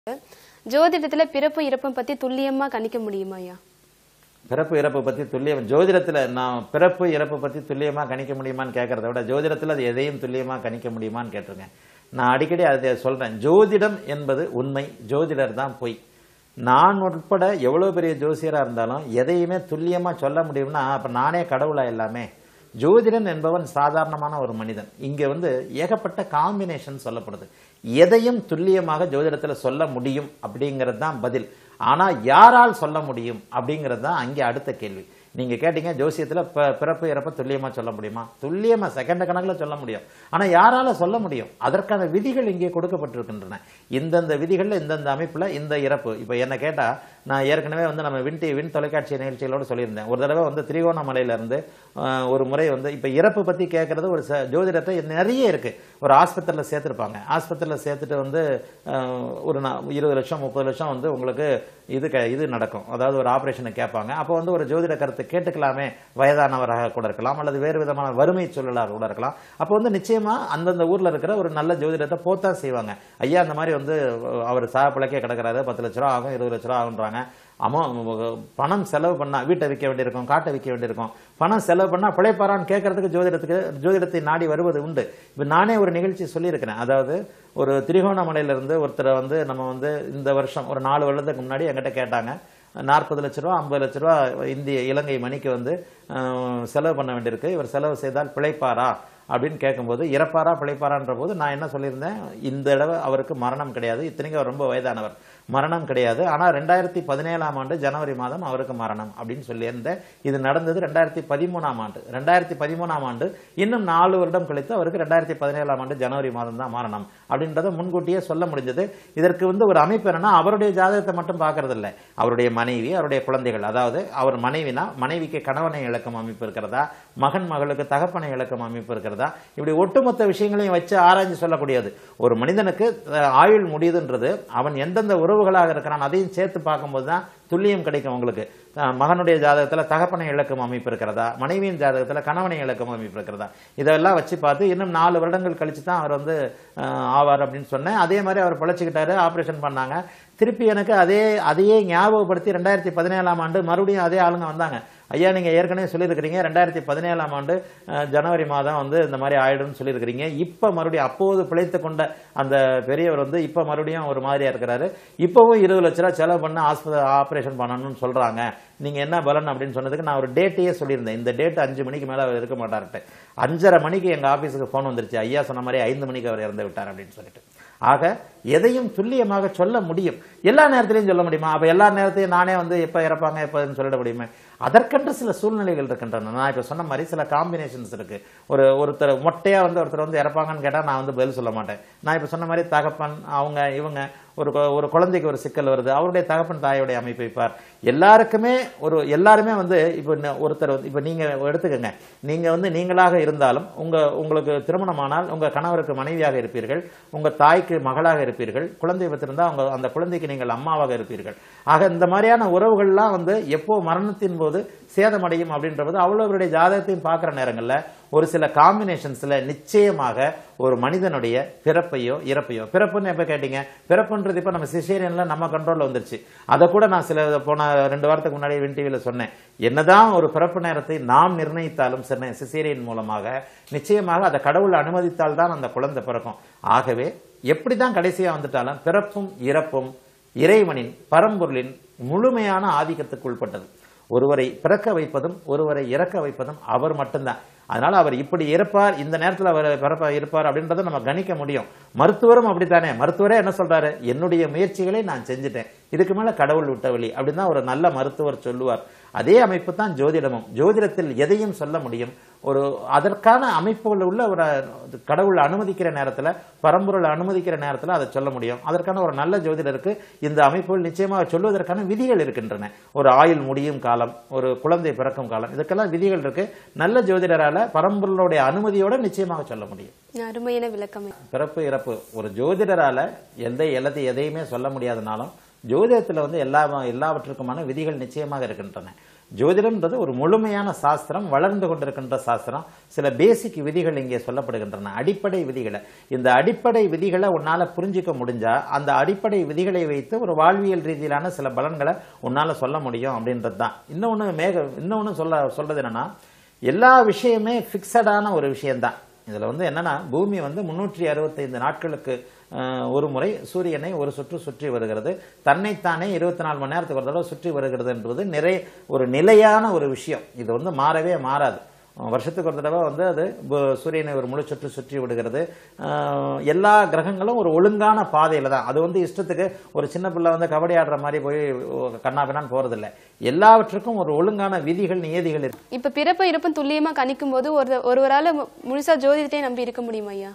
ஜோதிடத்துல பிறப்பு இறப்பும் பத்தி துல்லியமா கணிக்க முடியுமா ஐயா பிறப்பு இறப்பு பத்தி துல்லியம் ஜோதிடத்துல நான் பிறப்பு இறப்பு பத்தி துல்லியமா கணிக்க முடியுமான்னு கேட்கறத விட ஜோதிடத்துல அது எதையும் துல்லியமா கணிக்க முடியுமான்னு கேட்டிருக்கேன் நான் அடிக்கடி அதை சொல்றேன் ஜோதிடம் என்பது உண்மை ஜோதிடர் தான் பொய் நான் உட்பட எவ்வளவு பெரிய ஜோசியரா இருந்தாலும் எதையுமே துல்லியமா சொல்ல முடியும்னா அப்ப நானே கடவுளா எல்லாமே ஜோதிடன் என்பவன் சாதாரணமான ஒரு மனிதன் இங்க வந்து ஏகப்பட்ட காம்பினேஷன் சொல்லப்படுது எதையும் துல்லியமாக ஜோதிடத்துல சொல்ல முடியும் அப்படிங்கிறது தான் பதில் ஆனா யாரால் சொல்ல முடியும் அப்படிங்கிறது தான் அங்கே அடுத்த கேள்வி நீங்க கேட்டீங்க ஜோசியத்துல ப- பிறப்பு இறப்ப துல்லியமா சொல்ல முடியுமா துல்லியமா செகண்ட் கணக்குல சொல்ல முடியும் ஆனா யாரால சொல்ல முடியும் அதற்கான விதிகள் இங்கே கொடுக்கப்பட்டிருக்கின்றன இந்தந்த விதிகள்ல இந்தந்த அமைப்புல இந்த இறப்பு இப்ப என்ன கேட்டா நான் ஏற்கனவே வந்து நம்ம வின் டி- வின் தொலைக்காட்சி நிகழ்ச்சிகளோட சொல்லியிருந்தேன் ஒரு தடவை வந்து திரிகோணமலையில இருந்து அஹ், ஒரு முறை வந்து இப்ப இறப்பு பத்தி கேட்கறது ஒரு ச- ஜோதிடத்தை நிறைய இருக்கு ஒரு ஆஸ்பத்திரியில சேர்த்திருப்பாங்க ஆஸ்பத்திரியில சேர்த்துட்டு வந்து அஹ், ஒரு நா- இருபது லட்சம் முப்பது லட்சம் வந்து உங்களுக்கு இது க- இது நடக்கும் அதாவது ஒரு ஆபரேஷனை கேட்பாங்க அப்போ வந்து ஒரு ஜோதிட கருத்து கேட்டுக்கலாமே வயதானவராக கூட இருக்கலாம் அல்லது வேறு விதமான வறுமை சூழலாக கூட இருக்கலாம் அப்போ வந்து நிச்சயமா அந்தந்த ஊர்ல இருக்கிற ஒரு நல்ல ஜோதிடத்தை போத்தான் செய்வாங்க ஐயா அந்த மாதிரி வந்து அஹ், அவர் சாப்பிளக்கே கிடக்கிறாரு பத்து லட்ச ரூபா ஆகும் இருபது லட்ச ரூபா ஆகுன்றாங்க அமௌ பணம் செலவு பண்ணா வீட்டை விற்க வேண்டியிருக்கும் காட்டை விற்க வேண்டியிருக்கும் பணம் செலவு பண்ணா பிழைப்பாரான்னு கேட்கறதுக்கு ஜோதிடத்துக்கு ஜோதிடத்தை நாடி வருவது உண்டு இப்போ நானே ஒரு நிகழ்ச்சி சொல்லியிருக்கிறேன் அதாவது ஒரு திரிகோணமலையில இருந்து ஒருத்தரை வந்து நம்ம வந்து இந்த வருஷம் ஒரு நாலு வருடத்துக்கு முன்னாடி என்கிட்ட கேட்டாங்க நாற்பது லட்ச ரூபா ஐம்பது லட்ச ரூபா இந்திய இலங்கை மணிக்கு வந்து அஹ், செலவு பண்ண வேண்டியிருக்கு இவர் செலவு செய்தால் பிழைப்பாரா அப்படின்னு கேட்கும்போது இறப்பாரா பிழைப்பாரான்ற போது நான் என்ன சொல்லியிருந்தேன் இந்த தடவை அவருக்கு மரணம் கிடையாது இத்தனைக்கும் அவர் ரொம்ப வயதானவர் மரணம் கிடையாது ஆனால் ரெண்டாயிரத்தி பதினேழாம் ஆண்டு ஜனவரி மாதம் அவருக்கு மரணம் அப்படின்னு சொல்லியிருந்தேன் இது நடந்தது ரெண்டாயிரத்தி பதிமூணாம் ஆண்டு ரெண்டாயிரத்தி பதிமூணாம் ஆண்டு இன்னும் நாலு வருடம் கழித்து அவருக்கு ரெண்டாயிரத்தி பதினேழாம் ஆண்டு ஜனவரி மாதம் தான் மரணம் அப்படின்றத முன்கூட்டியே சொல்ல முடிஞ்சது இதற்கு வந்து ஒரு அமைப்பு என்னன்னா அவருடைய ஜாதகத்தை மட்டும் பார்க்கறது இல்லை அவருடைய மனைவி அவருடைய குழந்தைகள் அதாவது அவர் மனைவினா மனைவிக்கு கணவனை இழக்கும் அமைப்பு இருக்கிறதா மகன் மகளுக்கு தகப்பனை இழக்கும் அமைப்பு இருக்கிறதா இப்படி ஒட்டுமொத்த விஷயங்களையும் வச்சு ஆராய்ஞ்சு சொல்லக்கூடியது ஒரு மனிதனுக்கு அஹ், ஆயுள் முடியுதுன்றது அவன் எந்தெந்த உறவுகளாக இருக்கிறான் அதையும் சேர்த்து பார்க்கும்போது தான் துல்லியம் கிடைக்கும் உங்களுக்கு அஹ், மகனுடைய ஜாதகத்துல தகப்பனை இழக்கும் அமைப்பு இருக்கிறதா மனைவியின் ஜாதகத்துல கணவனை இழக்கும் அமைப்பு இருக்கிறதா இதெல்லாம் வச்சு பார்த்து இன்னும் நாலு வருடங்கள் கழிச்சு தான் அவர் வந்து அஹ், ஆவார் அப்படின்னு சொன்னேன் அதே மாதிரி அவர் பிழைச்சிக்கிட்டாரு ஆபரேஷன் பண்ணாங்க திருப்பி எனக்கு அதே அதையே ஞாபகப்படுத்தி ரெண்டாயிரத்தி பதினேழாம் ஆண்டு மறுபடியும் அதே ஆளுங்க வந்தாங்க ஐயா நீங்க ஏற்கனவே சொல்லியிருக்கிறீங்க ரெண்டாயிரத்தி பதினேழாம் ஆண்டு அஹ், ஜனவரி மாதம் வந்து இந்த மாதிரி ஆயிடும்னு சொல்லியிருக்கிறீங்க இப்ப மறுபடியும் அப்போது பிழைத்து கொண்ட அந்த பெரியவர் வந்து இப்ப மறுபடியும் ஒரு மாதிரியா இருக்கிறாரு இப்பவும் இருபது லட்ச ரூபா செலவு பண்ண ஆஸ்பத்திரி ஆபரேஷன் பண்ணணும்னு சொல்றாங்க நீங்க என்ன பலன் அப்படின்னு சொன்னதுக்கு நான் ஒரு டேட்டையே சொல்லியிருந்தேன் இந்த டேட் அஞ்சு மணிக்கு மேல அவர் இருக்க மாட்டார்ட்டு அஞ்சரை மணிக்கு எங்க ஆபீஸுக்கு போன் வந்துருச்சு ஐயா சொன்ன மாதிரி ஐந்து மணிக்கு அவர் இறந்து விட்டார் அப்படின்னு சொல்லிட்டு ஆக எதையும் துல்லியமாக சொல்ல முடியும் எல்லா நேரத்திலையும் சொல்ல முடியுமா அப்ப எல்லா நேரத்தையும் நானே வந்து எப்ப இறப்பாங்க எப்பன்னு சொல்லிட முடியுமே அதற்கென்று சில சூழ்நிலைகள் இருக்கின்றன நான் இப்ப சொன்ன மாதிரி சில காம்பினேஷன்ஸ் இருக்கு ஒரு ஒருத்தர் மொட்டையா வந்து ஒருத்தர் வந்து இறப்பாங்கன்னு கேட்டா நான் வந்து பதில் சொல்ல மாட்டேன் நான் இப்ப சொன்ன மாதிரி தகப்பன் அவங்க இவங்க ஒரு கொ- ஒரு குழந்தைக்கு ஒரு சிக்கல் வருது அவருடைய தகப்பன் தாயோடைய அமைப்பு வைப்பார் எல்லாருக்குமே ஒரு எல்லாருமே வந்து இப்போ ந- ஒருத்தர் வந்து இப்போ நீங்க எடுத்துக்கங்க நீங்க வந்து நீங்களாக இருந்தாலும் உங்க உங்களுக்கு திருமணமானால் உங்க கணவருக்கு மனைவியாக இருப்பீர்கள் உங்க தாய்க்கு மகளாக இருப்பீர்கள் குழந்தை பெற்றிருந்தா உங்க அந்த குழந்தைக்கு நீங்கள் அம்மாவாக இருப்பீர்கள் ஆக இந்த மாதிரியான உறவுகள்லாம் வந்து எப்போ மரணத்தின் போது சேதமடையும் அப்படின்றது அவ்வளவருடைய ஜாதகத்தையும் பார்க்குற நேரங்கள்ல ஒரு சில காம்பினேஷன்ஸ்ல நிச்சயமாக ஒரு மனிதனுடைய பிறப்பையோ இறப்பையோ பிறப்புன்னு எப்ப கேட்டீங்க பிறப்புன்றது இப்ப நம்ம சிசேரியன்ல நம்ம கண்ட்ரோல்ல வந்துருச்சு அதை கூட நான் சில போன ரெண்டு வாரத்துக்கு முன்னாடி வின் டிவியில சொன்னேன் என்னதான் ஒரு பிறப்பு நேரத்தை நாம் நிர்ணயித்தாலும் சின்ன சிசேரியன் மூலமாக நிச்சயமாக அதை கடவுள் அனுமதித்தால் தான் அந்த குழந்தை பிறக்கும் ஆகவே எப்படிதான் கடைசியா வந்துட்டாலும் பிறப்பும் இறப்பும் இறைவனின் பரம்பொருளின் முழுமையான ஆதிக்கத்துக்கு உட்பட்டது ஒருவரை பிறக்க வைப்பதும் ஒருவரை இறக்க வைப்பதும் அவர் மட்டும்தான் அதனால அவர் இப்படி இருப்பார் இந்த நேரத்தில் அவர் பிறப்ப இருப்பார் அப்படின்றத நம்ம கணிக்க முடியும் மருத்துவரும் அப்படித்தானே மருத்துவரே என்ன சொல்றாரு என்னுடைய முயற்சிகளை நான் செஞ்சுட்டேன் இதுக்கு மேல கடவுள் விட்ட வழி அப்படின்னு தான் ஒரு நல்ல மருத்துவர் சொல்லுவார் அதே அமைப்பு தான் ஜோதிடமும் ஜோதிடத்தில் எதையும் சொல்ல முடியும் ஒரு அதற்கான அமைப்புகள் உள்ள ஒரு கடவுள் அனுமதிக்கிற நேரத்துல பரம்பொருள் அனுமதிக்கிற நேரத்துல அதை சொல்ல முடியும் அதற்கான ஒரு நல்ல ஜோதிடருக்கு இந்த அமைப்புகள் நிச்சயமாக சொல்வதற்கான விதிகள் இருக்கின்றன ஒரு ஆயுள் முடியும் காலம் ஒரு குழந்தை பிறக்கும் காலம் இதுக்கெல்லாம் விதிகள் இருக்கு நல்ல ஜோதிடரால பரம்பொருளுடைய அனுமதியோட நிச்சயமாக சொல்ல முடியும் அருமையான விளக்கம் ஐயா. பிறப்பு இறப்பு ஒரு ஜோதிடரால எந்த எல்லாத்தையும் எதையுமே சொல்ல முடியாதனாலும் ஜோதிடத்துல வந்து எல்லா எல்லாவற்றுக்குமான விதிகள் நிச்சயமாக இருக்கின்றன ஜோதிடம்ன்றது ஒரு முழுமையான சாஸ்திரம் வளர்ந்து கொண்டிருக்கின்ற சாஸ்திரம் சில பேசிக் விதிகள் இங்கே சொல்லப்படுகின்றன அடிப்படை விதிகளை இந்த அடிப்படை விதிகளை உன்னால புரிஞ்சுக்க முடிஞ்சா அந்த அடிப்படை விதிகளை வைத்து ஒரு வாழ்வியல் ரீதியிலான சில பலன்களை உன்னால சொல்ல முடியும் அப்படின்றது தான் இன்னொன்னு மேக இன்னொன்னு சொல்ல சொல்றது என்னன்னா எல்லா விஷயமே ஃபிக்ஸடான ஒரு விஷயம்தான் இதுல வந்து என்னன்னா பூமி வந்து முன்னூற்றி அறுபத்தைந்து நாட்களுக்கு அஹ், ஒரு முறை சூரியனை ஒரு சுற்று சுற்றி வருகிறது தன்னைத்தானே இருபத்தி நாலு மணி நேரத்துக்கு ஒரு தடவை சுற்றி வருகிறது என்பது நிறைய ஒரு நிலையான ஒரு விஷயம் இது வந்து மாறவே மாறாது அஹ், வருஷத்துக்கு ஒரு தடவை வந்து அது பு- சூரியனை ஒரு முழு சுற்று சுற்றி விடுகிறது அஹ், எல்லா கிரகங்களும் ஒரு ஒழுங்கான பாதையில தான் அது வந்து இஷ்டத்துக்கு ஒரு சின்ன பிள்ளை வந்து கபடி ஆடுற மாதிரி போய் கண்ணாபின்னான்னு போறதில்ல எல்லாவற்றுக்கும் ஒரு ஒழுங்கான விதிகள் நியதிகள் இருக்கு இப்ப பிறப்பு இறப்பும் துல்லியமா கணிக்கும் போது ஒரு ஒருவரால மு- முழுசா ஜோதிடத்தையே நம்பி இருக்க முடியுமா ஐயா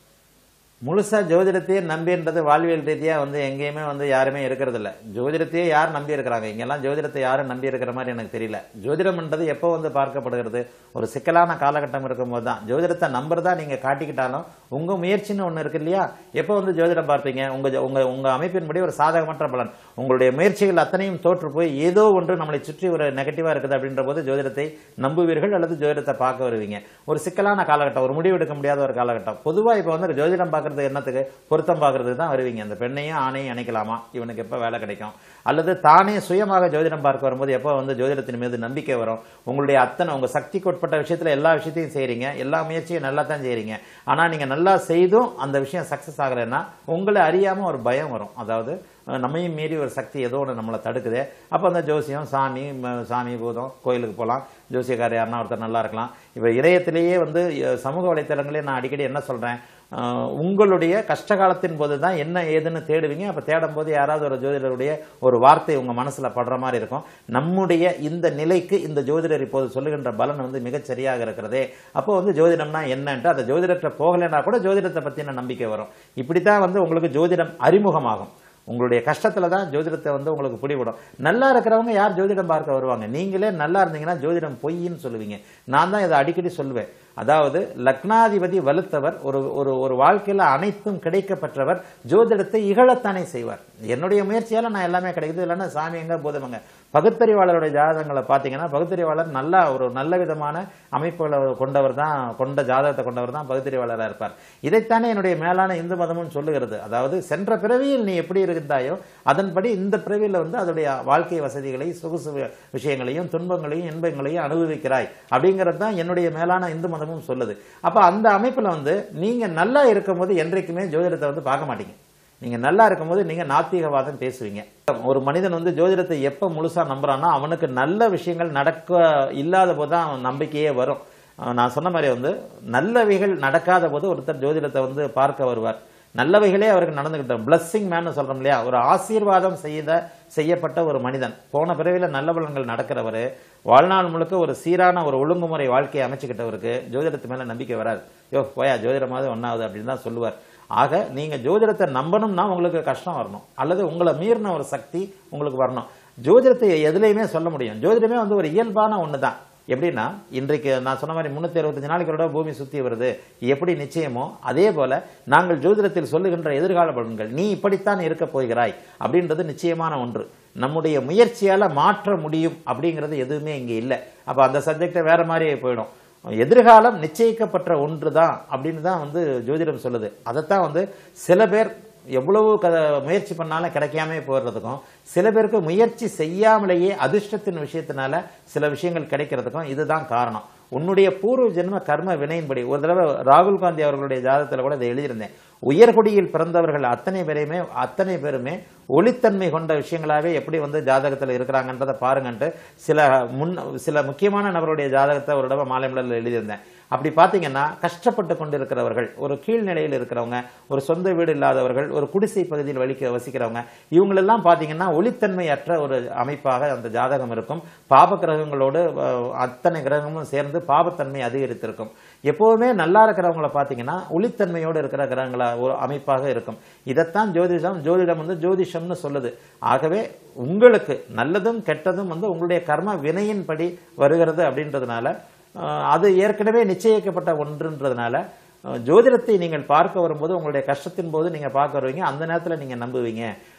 முழுசா ஜோதிடத்தையே நம்பின்றது வாழ்வியல் ரீதியா வந்து எங்கேயுமே வந்து யாருமே இருக்கிறது இல்ல ஜோதிடத்தையே யார் நம்பி இருக்கிறாங்க இங்கெல்லாம் ஜோதிடத்தை யாரும் நம்பி இருக்கிற மாதிரி எனக்கு தெரியல ஜோதிடம்ன்றது எப்போ வந்து பார்க்கப்படுகிறது ஒரு சிக்கலான காலகட்டம் இருக்கும்போது தான் ஜோதிடத்தை நம்புறதா நீங்க காட்டிக்கிட்டாலும் உங்க முயற்சின்னு ஒண்ணு இருக்கு இல்லையா எப்போ வந்து ஜோதிடம் பார்ப்பீங்க உங்க ஜ- உங்க உங்க அமைப்பின்படி ஒரு சாதகமற்ற பலன் உங்களுடைய முயற்சிகள் அத்தனையும் தோற்று போய் ஏதோ ஒன்று நம்மளை சுற்றி ஒரு நெகட்டிவா இருக்குது அப்படின்ற போது ஜோதிடத்தை நம்புவீர்கள் அல்லது ஜோதிடத்தை பார்க்க வருவீங்க ஒரு சிக்கலான காலகட்டம் ஒரு முடிவு எடுக்க முடியாத ஒரு காலகட்டம் பொதுவா இப்ப வந்து ஜோதிடம் பார்க்கறது என்னத்துக்கு பொருத்தம் பார்க்கறதுக்கு தான் வருவீங்க அந்த பெண்ணையும் ஆணையும் இணைக்கலாமா இவனுக்கு எப்ப வேலை கிடைக்கும் அல்லது தானே சுயமாக ஜோதிடம் பார்க்க வரும்போது எப்போ வந்து ஜோதிடத்தின் மீது நம்பிக்கை வரும் உங்களுடைய அத்தனை உங்க சக்திக்கு உட்பட்ட விஷயத்துல எல்லா விஷயத்தையும் செய்றீங்க எல்லா முயற்சியும் நல்லா தான் செய்றீங்க ஆனா நீங்க நல்லா செய்தும் அந்த விஷயம் சக்சஸ் ஆகலைன்னா உங்களை அறியாம ஒரு பயம் வரும் அதாவது அஹ், நம்மையும் மீறி ஒரு சக்தி ஏதோ ஒன்று நம்மளை தடுக்குது அப்போ அந்த ஜோசியம் சாமி ம- சாமி பூதம் கோயிலுக்கு போகலாம் ஜோசியக்காரர் யாருன்னா ஒருத்தர் நல்லா இருக்கலாம் இப்போ இணையத்திலேயே வந்து அஹ், சமூக வலைத்தளங்களே நான் அடிக்கடி என்ன சொல்றேன் அஹ், உங்களுடைய கஷ்ட காலத்தின் போது தான் என்ன ஏதுன்னு தேடுவீங்க அப்ப தேடும் போது யாராவது ஒரு ஜோதிடருடைய ஒரு வார்த்தை உங்க மனசுல படுற மாதிரி இருக்கும் நம்முடைய இந்த நிலைக்கு இந்த ஜோதிடர் இப்போது சொல்லுகின்ற பலன் வந்து மிகச் சரியாக இருக்கிறதே அப்போ வந்து ஜோதிடம்னா என்னன்ட்டு அந்த ஜோதிடத்தை போகலைன்னா கூட ஜோதிடத்தை பத்தின நம்பிக்கை வரும் இப்படித்தான் வந்து உங்களுக்கு ஜோதிடம் அறிமுகமாகும் உங்களுடைய கஷ்டத்துல தான் ஜோதிடத்தை வந்து உங்களுக்கு பிடிபடும் நல்லா இருக்கிறவங்க யார் ஜோதிடம் பார்க்க வருவாங்க நீங்களே நல்லா இருந்தீங்கன்னா ஜோதிடம் பொய்ன்னு சொல்லுவீங்க நான் தான் இதை அடிக்கடி சொல்லுவேன் அதாவது லக்னாதிபதி வலுத்தவர் ஒரு ஒரு ஒரு வாழ்க்கையில அனைத்தும் கிடைக்கப்பெற்றவர் ஜோதிடத்தை இகழத்தானே செய்வார் என்னுடைய முயற்சியால நான் எல்லாமே கிடைக்குது இல்லைன்னா சாமி எங்க பூதமங்க பகுத்தறிவாளருடைய ஜாதகங்களை பார்த்தீங்கன்னா பகுத்தறிவாளர் நல்லா ஒரு நல்ல விதமான அமைப்புகளை கொண்டவர் தான் கொண்ட ஜாதகத்தை கொண்டவர் தான் பகுத்தறிவாளராக இருப்பார் இதைத்தானே என்னுடைய மேலான இந்து மதமும் சொல்லுகிறது அதாவது சென்ற பிறவியில் நீ எப்படி இருந்தாயோ அதன்படி இந்த பிறவியில் வந்து அதோடைய வாழ்க்கை வசதிகளை சொகுசு வி- விஷயங்களையும் துன்பங்களையும் இன்பங்களையும் அனுபவிக்கிறாய் அப்படிங்கிறது தான் என்னுடைய மேலான இந்து மதமும் சொல்லுது அப்ப அந்த அமைப்புல வந்து நீங்க நல்லா இருக்கும்போது என்றைக்குமே ஜோதிடத்தை வந்து பார்க்க மாட்டீங்க நீங்க நல்லா இருக்கும்போது நீங்க நாத்திகவாதம் பேசுவீங்க ஒரு மனிதன் வந்து ஜோதிடத்தை எப்ப முழுசா நம்புறான்னா அவனுக்கு நல்ல விஷயங்கள் நடக்க இல்லாத போது தான் அவன் நம்பிக்கையே வரும் அஹ் நான் சொன்ன மாதிரி வந்து நல்லவைகள் நடக்காத போது ஒருத்தர் ஜோதிடத்தை வந்து பார்க்க வருவார் நல்லவைகளே அவருக்கு நடந்துகிட்டோம் பிளஸ்ஸிங் மேன் சொல்றோம் இல்லையா ஒரு ஆசீர்வாதம் செய்த செய்யப்பட்ட ஒரு மனிதன் போன பிறவில நல்ல பலன்கள் நடக்கிறவர் வாழ்நாள் முழுக்க ஒரு சீரான ஒரு ஒழுங்குமுறை வாழ்க்கையை அமைச்சுக்கிட்டவருக்கு ஜோதிடத்து மேல நம்பிக்கை வராது யோ போயா ஜோதிடமாவது ஒன்னாவது அப்படின்னு தான் சொல்லுவார் ஆக நீங்க ஜோதிடத்தை நம்பணும்னா உங்களுக்கு கஷ்டம் வரணும் அல்லது உங்களை மீறின ஒரு சக்தி உங்களுக்கு வரணும் ஜோதிடத்தை எதுலையுமே சொல்ல முடியும் ஜோதிடமே வந்து ஒரு இயல்பான ஒன்று தான் எப்படின்னா இன்றைக்கு நான் சொன்ன மாதிரி முன்னூத்தி அறுபத்தஞ்சு நாளைக்கு ஒரு தடவை பூமி சுத்தி வருது எப்படி நிச்சயமோ அதே போல நாங்கள் ஜோதிடத்தில் சொல்லுகின்ற எதிர்கால பலன்கள் நீ இப்படித்தான் இருக்க போகிறாய் அப்படின்றது நிச்சயமான ஒன்று நம்முடைய முயற்சியால மாற்ற முடியும் அப்படிங்கிறது எதுவுமே இங்க இல்லை அப்ப அந்த சப்ஜெக்டை வேற மாதிரி போயிடும் எதிர்காலம் நிச்சயிக்கப்பட்ட ஒன்று தான் அப்படின்னு தான் வந்து ஜோதிடம் சொல்லுது அதைத்தான் வந்து சில பேர் எவ்வளவு க முயற்சி பண்ணாலும் கிடைக்காம போயிடுறதுக்கும் சில பேருக்கு முயற்சி செய்யாமலேயே அதிர்ஷ்டத்தின் விஷயத்தினால சில விஷயங்கள் கிடைக்கிறதுக்கும் இதுதான் காரணம் உன்னுடைய பூர்வ ஜென்ம கர்ம வினையின்படி ஒரு தடவை ராகுல் காந்தி அவர்களுடைய ஜாதகத்தில் கூட இதை எழுதியிருந்தேன் உயர்குடியில் பிறந்தவர்கள் அத்தனை பேரையுமே அத்தனை பேருமே ஒளித்தன்மை கொண்ட விஷயங்களாவே எப்படி வந்து ஜாதகத்தில் இருக்கிறாங்கன்றதை பாருங்கன்ட்டு சில முன் சில முக்கியமான நபருடைய ஜாதகத்தை ஒரு தடவை மாலை மலரில் எழுதியிருந்தேன் அப்படி பார்த்தீங்கன்னா கஷ்டப்பட்டு கொண்டிருக்கிறவர்கள் ஒரு கீழ்நிலையில் இருக்கிறவங்க ஒரு சொந்த வீடு இல்லாதவர்கள் ஒரு குடிசை பகுதியில் வலிக்க வசிக்கிறவங்க இவங்களெல்லாம் பார்த்தீங்கன்னா ஒளித்தன்மை அற்ற ஒரு அமைப்பாக அந்த ஜாதகம் இருக்கும் பாப கிரகங்களோடு அஹ், அத்தனை கிரகமும் சேர்ந்து பாபத்தன்மை அதிகரித்திருக்கும் எப்போதுமே நல்லா இருக்கிறவங்கள பார்த்தீங்கன்னா ஒளித்தன்மையோடு இருக்கிற கிரகங்களா ஒரு அமைப்பாக இருக்கும் இதைத்தான் ஜோதிடம் ஜோதிடம் வந்து ஜோதிஷம்னு சொல்லுது ஆகவே உங்களுக்கு நல்லதும் கெட்டதும் வந்து உங்களுடைய கர்ம வினையின்படி வருகிறது அப்படின்றதுனால அஹ், அது ஏற்கனவே நிச்சயிக்கப்பட்ட ஒன்றுன்றதுனால அஹ், ஜோதிடத்தை நீங்கள் பார்க்க வரும்போது உங்களுடைய கஷ்டத்தின் போது நீங்க பார்க்க வருவீங்க அந்த நேரத்தில் நீங்க நம்புவீங்க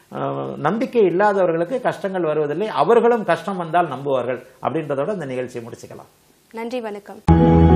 அஹ், நம்பிக்கை இல்லாதவர்களுக்கு கஷ்டங்கள் வருவதில்லை அவர்களும் கஷ்டம் வந்தால் நம்புவார்கள் அப்படின்றதோட இந்த நிகழ்ச்சியை முடிச்சுக்கலாம் நன்றி வணக்கம்